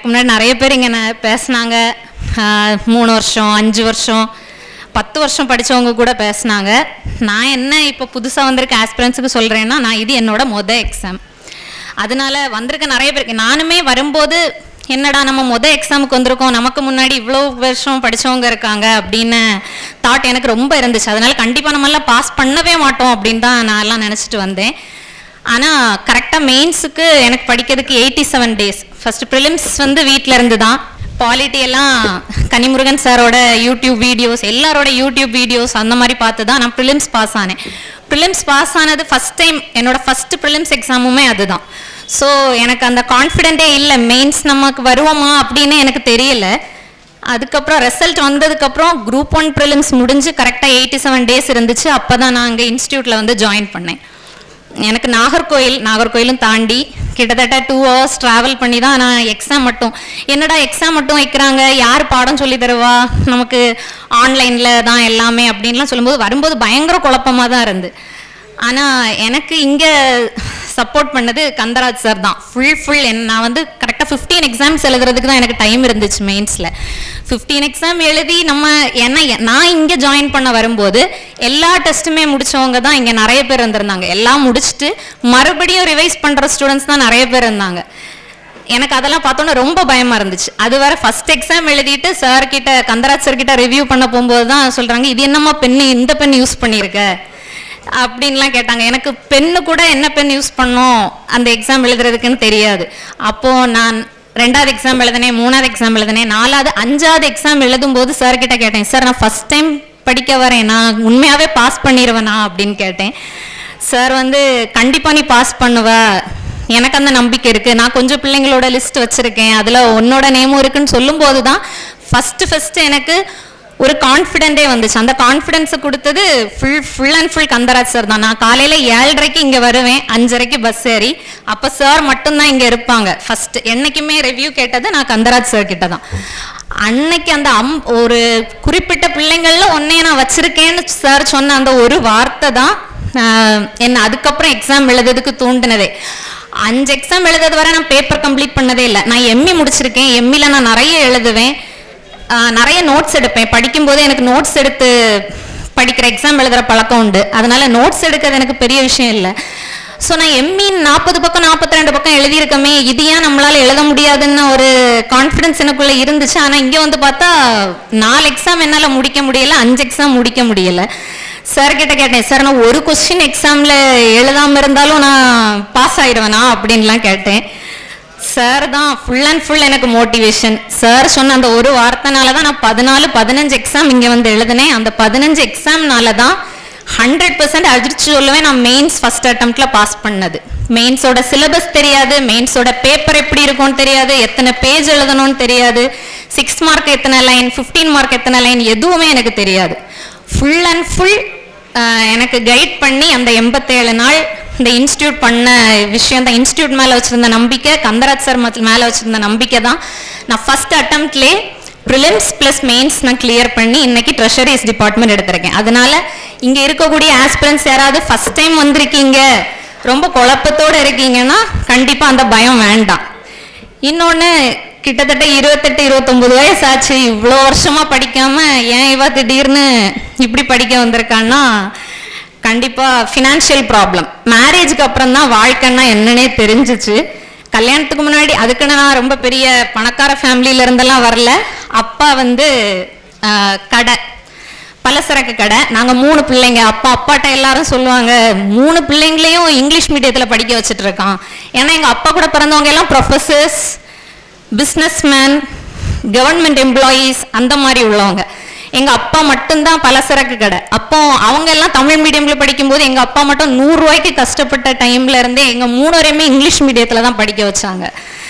எனக்கு முன்னாடி நிறைய பேர் இங்கே பேசினாங்க மூணு வருஷம் அஞ்சு வருஷம் பத்து வருஷம் படிச்சவங்க கூட பேசினாங்க நான் என்ன இப்போ புதுசாக வந்திருக்க ஆஸ்பிரன்ஸுக்கு சொல்கிறேன்னா நான் இது என்னோட மொதல் எக்ஸாம் அதனால வந்திருக்க நிறைய பேருக்கு நானுமே வரும்போது என்னடா நம்ம மொதல் எக்ஸாமுக்கு வந்திருக்கோம் நமக்கு முன்னாடி இவ்வளோ வருஷம் படிச்சவங்க இருக்காங்க அப்படின்னு தாட் எனக்கு ரொம்ப இருந்துச்சு அதனால கண்டிப்பாக நம்மளாம் பாஸ் பண்ணவே மாட்டோம் அப்படின்னு தான் நான் எல்லாம் நினச்சிட்டு வந்தேன் ஆனால் கரெக்டாக மெயின்ஸுக்கு எனக்கு படிக்கிறதுக்கு eighty seven days first prelims வந்து வீட்டில் இருந்து தான் பாலிட்டி எல்லாம் கனிமுருகன் சாரோட யூடியூப் வீடியோஸ் எல்லாரோட யூடியூப் வீடியோஸ் அந்த மாதிரி பார்த்து தான் நான் ப்ரிலிம்ஸ் பாஸ் ஆனேன் ப்ரிலிம்ஸ் பாஸ் ஆனது ஃபஸ்ட் டைம் என்னோட ஃபஸ்ட்டு ப்ரிலிம்ஸ் எக்ஸாமுமே அதுதான் ஸோ எனக்கு அந்த கான்ஃபிடென்ட்டே இல்லை மெயின்ஸ் நமக்கு வருவோமா அப்படின்னு எனக்கு தெரியல அதுக்கப்புறம் ரிசல்ட் வந்ததுக்கப்புறம் குரூப் ஒன் ப்ரிலிம்ஸ் முடிஞ்சு கரெக்டாக எயிட்டி செவன் டேஸ் இருந்துச்சு அப்போ தான் நான் அங்கே இன்ஸ்டியூட்டில் வந்து ஜாயின் பண்ணேன் எனக்கு நாகர்கோயில் நாகர்கோயிலும் தாண்டி கிட்டத்தட்ட டூ ஹவர்ஸ் ட்ராவல் பண்ணி தான் நான் எக்ஸாம் மட்டும் என்னடா எக்ஸாம் மட்டும் வைக்கிறாங்க யார் பாடம் சொல்லி தருவா நமக்கு ஆன்லைனில் தான் எல்லாமே அப்படின்லாம் சொல்லும்போது வரும்போது பயங்கர குழப்பமாக தான் இருந்து ஆனால் எனக்கு இங்கே சப்போர்ட் பண்ணது கந்தராஜ் சார் தான் ஃபுல் ஃபுல் என் நான் வந்து கரெக்டாக ஃபிஃப்டீன் எக்ஸாம்ஸ் எழுதுறதுக்கு தான் எனக்கு டைம் இருந்துச்சு மெயின்ஸில் ஃபிஃப்டீன் எக்ஸாம் எழுதி நம்ம என்ன நான் இங்கே ஜாயின் பண்ண வரும்போது எல்லா டெஸ்ட்டுமே முடிச்சவங்க தான் இங்கே நிறைய பேர் இருந்திருந்தாங்க எல்லாம் முடிச்சுட்டு மறுபடியும் ரிவைஸ் பண்ணுற ஸ்டூடெண்ட்ஸ் தான் நிறைய பேர் இருந்தாங்க எனக்கு அதெல்லாம் பார்த்தோன்னே ரொம்ப பயமா இருந்துச்சு அது வர ஃபர்ஸ்ட் எக்ஸாம் எழுதிட்டு சார் கிட்ட கந்தராஜ் சார் கிட்ட ரிவ்யூ பண்ண போகும்போது தான் சொல்றாங்க இது என்னம்மா பென்னு இந்த பென் யூஸ் பண்ணியிருக்க அப்படின்லாம் கேட்டாங்க எனக்கு பென்னு கூட என்ன பென் யூஸ் பண்ணோம் அந்த எக்ஸாம் எழுதுறதுக்குன்னு தெரியாது அப்போ நான் ரெண்டாவது எக்ஸாம் எழுதினேன் மூணாவது எக்ஸாம் எழுதினேன் நாலாவது அஞ்சாவது எக்ஸாம் எழுதும்போது சார் கிட்ட கேட்டேன் சார் நான் ஃபர்ஸ்ட் டைம் படிக்க வரேன் நான் உண்மையாவே பாஸ் பண்ணிடுவேனா அப்படின்னு கேட்டேன் சார் வந்து கண்டிப்பா நீ பாஸ் பண்ணுவ எனக்கு அந்த நம்பிக்கை இருக்கு நான் கொஞ்சம் பிள்ளைங்களோட லிஸ்ட் வச்சிருக்கேன் அதுல உன்னோட நேமும் இருக்குன்னு சொல்லும்போது தான் ஃபர்ஸ்ட் ஃபர்ஸ்ட் எனக்கு ஒரு கான்ஃபிடென்ட்டே வந்துச்சு அந்த கான்ஃபிடென்ஸை கொடுத்தது full full and full Kandharaj sir தான் நான் காலையில் ஏழரைக்கு இங்கே வருவேன் அஞ்சரைக்கு பஸ் ஏறி அப்போ சார் மட்டும்தான் இங்கே இருப்பாங்க ஃபர்ஸ்ட் என்னைக்குமே ரிவ்யூ கேட்டது நான் கந்தராஜ் சார் கிட்ட தான் அன்னைக்கு அந்த அம் ஒரு குறிப்பிட்ட பிள்ளைங்கள்ல ஒன்னைய நான் வச்சிருக்கேன்னு சார் சொன்ன அந்த ஒரு வார்த்தை தான் ஆஹ், என்ன அதுக்கப்புறம் எக்ஸாம் எழுதுறதுக்கு தூண்டினதே அஞ்சு எக்ஸாம் எழுதுறது வரை நான் பேப்பர் கம்ப்ளீட் பண்ணதே இல்லை நான் எம்இ முடிச்சிருக்கேன் எம்இல நான் நிறைய எழுதுவேன் ஆஹ் நிறைய நோட்ஸ் எடுப்பேன் படிக்கும்போது எனக்கு நோட்ஸ் எடுத்து படிக்கிற எக்ஸாம் எழுதுற பழக்கம் உண்டு அதனால நோட்ஸ் எடுக்கிறது எனக்கு பெரிய விஷயம் இல்லை ஸோ நான் எம்இ நாற்பது பக்கம் நாற்பத்தி ரெண்டு பக்கம் எழுதியிருக்கமே இது ஏன் நம்மளால எழுத முடியாதுன்னு ஒரு கான்ஃபிடன்ஸ் எனக்குள்ள இருந்துச்சு ஆனால் இங்கே வந்து பார்த்தா நாலு எக்ஸாம் என்னால் முடிக்க முடியல அஞ்சு எக்ஸாம் முடிக்க முடியல சார் கிட்ட கேட்டேன் சார் நான் ஒரு கொஸ்டின் எக்ஸாம்ல எழுதாம இருந்தாலும் நான் பாஸ் ஆயிடுவேனா அப்படின்லாம் கேட்டேன் சார் தான் ஃபுல் அண்ட் ஃபுல் எனக்கு மோட்டிவேஷன் சார் சொன்ன அந்த ஒரு வார்த்தைனால தான் நான் பதினாலு பதினஞ்சு எக்ஸாம் இங்கே வந்து எழுதினேன் அந்த பதினஞ்சு எக்ஸாம்னால தான் ஹண்ட்ரட் பர்சன்ட் அடிச்சு சொல்லுவேன் நான் மெயின்ஸ் ஃபர்ஸ்ட் அட்டம்ப்ட்ல பாஸ் பண்ணது மெயின்ஸோட சிலபஸ் தெரியாது மெயின்ஸோட பேப்பர் எப்படி இருக்கும்னு தெரியாது எத்தனை பேஜ் எழுதணும்னு தெரியாது சிக்ஸ் மார்க் எத்தனை லைன் 15 மார்க் எத்தனை லைன் எதுவுமே எனக்கு தெரியாது ஃபுல் அண்ட் ஃபுல் எனக்கு கைட் பண்ணி அந்த எண்பத்தேழு நாள் இந்த இன்ஸ்டியூட் பண்ண விஷயம் தான் இன்ஸ்டியூட் மேலே வச்சிருந்த நம்பிக்கை கந்தராஜ் சார் மேலே வச்சிருந்த நம்பிக்கை தான் நான் ஃபர்ஸ்ட் அட்டம்ப்ட்லே ப்ரிலிம்ஸ் ப்ளஸ் மெயின்ஸ் நான் கிளியர் பண்ணி இன்னைக்கு ட்ரெஷரிஸ் டிபார்ட்மெண்ட் எடுத்திருக்கேன் அதனால இங்கே இருக்கக்கூடிய ஆஸ்பிரன்ஸ் யாராவது ஃபர்ஸ்ட் டைம் வந்திருக்கீங்க ரொம்ப குழப்பத்தோடு இருக்கீங்கன்னா கண்டிப்பாக அந்த பயம் வேண்டாம் இன்னொன்று கிட்டத்தட்ட இருபத்தெட்டு இருபத்தொம்பது வயசு ஆச்சு இவ்வளோ வருஷமா படிக்காம ஏன் இவ திடீர்னு இப்படி படிக்க வந்திருக்கான்னா கண்டிப்பாக ஃபினான்ஷியல் ப்ராப்ளம் மேரேஜுக்கு அப்புறம் தான் வாழ்க்கைன்னா என்னன்னே தெரிஞ்சிச்சு கல்யாணத்துக்கு முன்னாடி அதுக்குன்னு நான் ரொம்ப பெரிய பணக்கார ஃபேமிலியில இருந்தெல்லாம் வரல அப்பா வந்து ஆஹ், கடை பலசரக்கு கடை நாங்க மூணு பிள்ளைங்க அப்பா அப்பாட்ட எல்லாரும் சொல்லுவாங்க மூணு பிள்ளைங்களையும் இங்கிலீஷ் மீடியத்துல படிக்க வச்சுட்டு இருக்கான் ஏன்னா எங்க அப்பா கூட பிறந்தவங்க எல்லாம் ப்ரொஃபசர்ஸ் பிஸ்னஸ்மேன் கவர்மெண்ட் எம்ப்ளாயீஸ் அந்த மாதிரி உள்ளவங்க எங்க அப்பா மட்டும்தான் பலசரக்கு கடை அப்போ அவங்க எல்லாம் தமிழ் மீடியம்ல படிக்கும்போது எங்க அப்பா மட்டும் நூறு ரூபாய்க்கு கஷ்டப்பட்ட டைம்ல இருந்தே எங்க மூணு வரையுமே இங்கிலீஷ் மீடியத்துல தான் படிக்க வச்சாங்க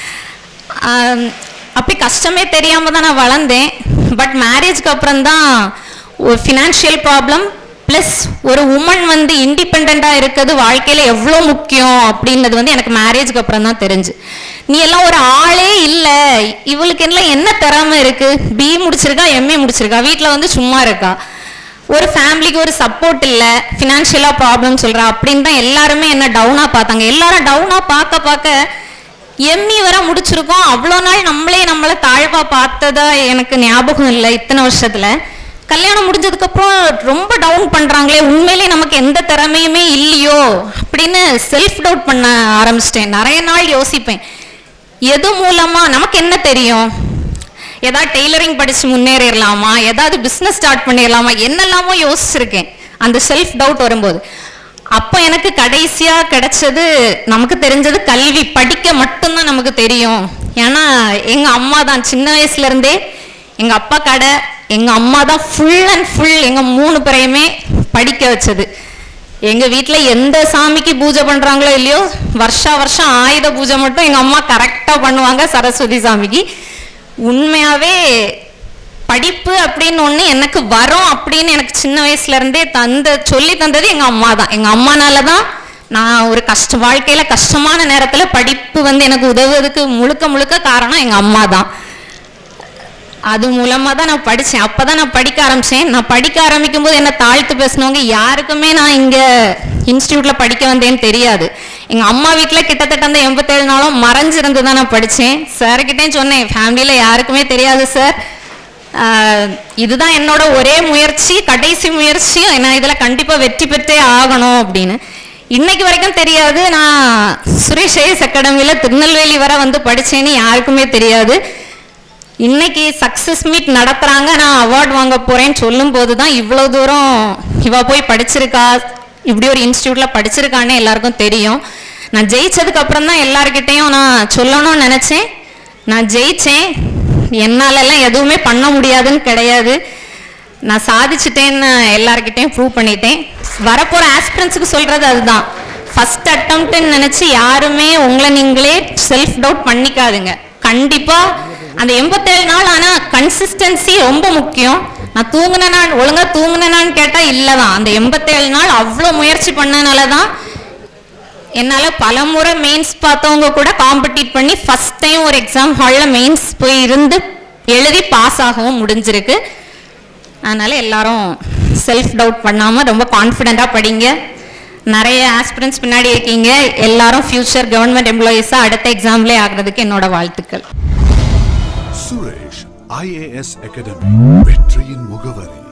ஆம், அப்படி கஷ்டமே தெரியாம தான் நான் வளர்ந்தேன் பட் மேரேஜ்க்கு அப்புறம் தான் ஒரு ஃபினான்ஷியல் ப்ராப்ளம் ப்ளஸ் ஒரு உமன் வந்து இண்டிபெண்ட்டாக இருக்கிறது வாழ்க்கையில எவ்வளோ முக்கியம் அப்படின்றது வந்து எனக்கு மேரேஜ்க்கு அப்புறம் தான் தெரிஞ்சு நீ எல்லாம் ஒரு ஆளே இல்லை இவளுக்கு எல்லாம் என்ன திறமை இருக்கு பி முடிச்சிருக்கா எம்ஏ முடிச்சிருக்கா வீட்டில் வந்து சும்மா இருக்கா ஒரு ஃபேமிலிக்கு ஒரு சப்போர்ட் இல்லை ஃபினான்ஷியலாக ப்ராப்ளம் சொல்கிறா அப்படின்னு தான் எல்லாருமே என்ன டவுனாக பார்த்தாங்க எல்லாரும் டவுனாக பார்க்க பார்க்க எம்மி வர முடிச்சிருக்கோம் அவ்வளோ நாள் நம்மளே நம்மளை தாழ்வா பார்த்ததா எனக்கு ஞாபகம் இல்லை இத்தனை வருஷத்துல கல்யாணம் முடிஞ்சதுக்கு அப்புறம் ரொம்ப டவுன் பண்றாங்களே உண்மையிலே நமக்கு எந்த திறமையுமே இல்லையோ அப்படின்னு செல்ஃப் டவுட் பண்ண ஆரம்பிச்சிட்டேன் நிறைய நாள் யோசிப்பேன் எது மூலமா நமக்கு என்ன தெரியும் ஏதாவது டெய்லரிங் படிச்சு முன்னேறிடலாமா ஏதாவது பிஸ்னஸ் ஸ்டார்ட் பண்ணிடலாமா என்னெல்லாமோ யோசிச்சிருக்கேன் அந்த செல்ஃப் டவுட் வரும்போது அப்போ எனக்கு கடைசியா கிடைச்சது நமக்கு தெரிஞ்சது கல்வி படிக்க மட்டும்தான் நமக்கு தெரியும் ஏன்னா எங்க அம்மா தான் சின்ன வயசுல இருந்தே எங்க அப்பா கடை எங்க அம்மா தான் ஃபுல் அண்ட் ஃபுல் எங்க மூணு பேரையுமே படிக்க வச்சது எங்க வீட்ல எந்த சாமிக்கு பூஜை பண்றாங்களோ இல்லையோ வருஷா வருஷம் ஆயுத பூஜை மட்டும் எங்க அம்மா கரெக்டா பண்ணுவாங்க சரஸ்வதி சாமிக்கு உண்மையாவே படிப்பு அப்படின்னு ஒண்ணு எனக்கு வரும் அப்படின்னு எனக்கு சின்ன வயசுல இருந்தே தந்த சொல்லி தந்தது எங்க அம்மா தான் எங்க அம்மானால தான் நான் ஒரு கஷ்ட வாழ்க்கையில கஷ்டமான நேரத்துல படிப்பு வந்து எனக்கு உதவுவதுக்கு முழுக்க முழுக்க காரணம் எங்க அம்மா தான் அது மூலமா தான் நான் படிச்சேன் அப்பதான் நான் படிக்க ஆரம்பிச்சேன் நான் படிக்க ஆரம்பிக்கும் போது என்ன தாழ்த்து பேசினவங்க யாருக்குமே நான் இங்க இன்ஸ்டியூட்ல படிக்க வந்தேன்னு தெரியாது எங்க அம்மா வீட்ல கிட்டத்தட்ட அந்த எண்பத்தேழு நாளும் மறைஞ்சிருந்து தான் நான் படிச்சேன் சார்கிட்டயும் சொன்னேன் ஃபேமிலியில யாருக்குமே தெரியாது சார் ஆஹ் இதுதான் என்னோட ஒரே முயற்சி கடைசி முயற்சியும் நான் இதுல கண்டிப்பா வெற்றி பெற்றே ஆகணும் அப்படின்னு இன்னைக்கு வரைக்கும் தெரியாது நான் சுரேஷ் ஐஎஸ் அகாடமியில திருநெல்வேலி வரை வந்து படிச்சேன்னு யாருக்குமே தெரியாது இன்னைக்கு சக்சஸ் மீட் நடத்துறாங்க நான் அவார்ட் வாங்க போறேன்னு சொல்லும் போது தான் இவ்வளோ தூரம் இவ போய் படிச்சிருக்கா இப்படி ஒரு இன்ஸ்டியூட்ல படிச்சிருக்கான்னு எல்லாருக்கும் தெரியும் நான் ஜெயிச்சதுக்கு அப்புறம் தான் எல்லார்கிட்டையும் நான் சொல்லணும்னு நினைச்சேன் நான் ஜெயிச்சேன் என்னாலெல்லாம் எதுவுமே பண்ண முடியாதுன்னு கிடையாது நான் சாதிச்சிட்டேன்னு எல்லார்கிட்டையும் ப்ரூவ் பண்ணிட்டேன் வரப்போற ஆஸ்பிரன்ஸுக்கு சொல்றது அதுதான் ஃபர்ஸ்ட் அட்டம்ப்ட்னு நினைச்சு யாருமே உங்களை நீங்களே செல்ஃப் டவுட் பண்ணிக்காதுங்க கண்டிப்பா அந்த எண்பத்தேழு நாள் ஆனா கன்சிஸ்டன்சி ரொம்ப முக்கியம் நான் தூங்குனேனா ஒழுங்கா தூங்குனேனான்னு கேட்டா இல்லதான் அந்த எண்பத்தேழு நாள் அவ்வளோ முயற்சி பண்ணனால தான் என்னால பல முறை மெயின்ஸ் பார்த்தவங்க கூட காம்படிட் பண்ணி ஃபர்ஸ்ட் டைம் ஒரு எக்ஸாம் ஹாலில் மெயின்ஸ் போய் இருந்து எழுதி பாஸ் ஆகவும் முடிஞ்சிருக்கு அதனால எல்லாரும் செல்ஃப் டவுட் பண்ணாம ரொம்ப கான்ஃபிடென்ட்டாக படிங்க நிறைய ஆஸ்பிரன்ஸ் பின்னாடி இருக்கீங்க எல்லாரும் ஃபியூச்சர் கவர்மெண்ட் எம்ப்ளாயீஸாக அடுத்த எக்ஸாம்லேயே ஆகிறதுக்கு என்னோட வாழ்த்துக்கள் சுரேஷ் ஐஏஎஸ் அகாடமி வெற்றியின் முகவரி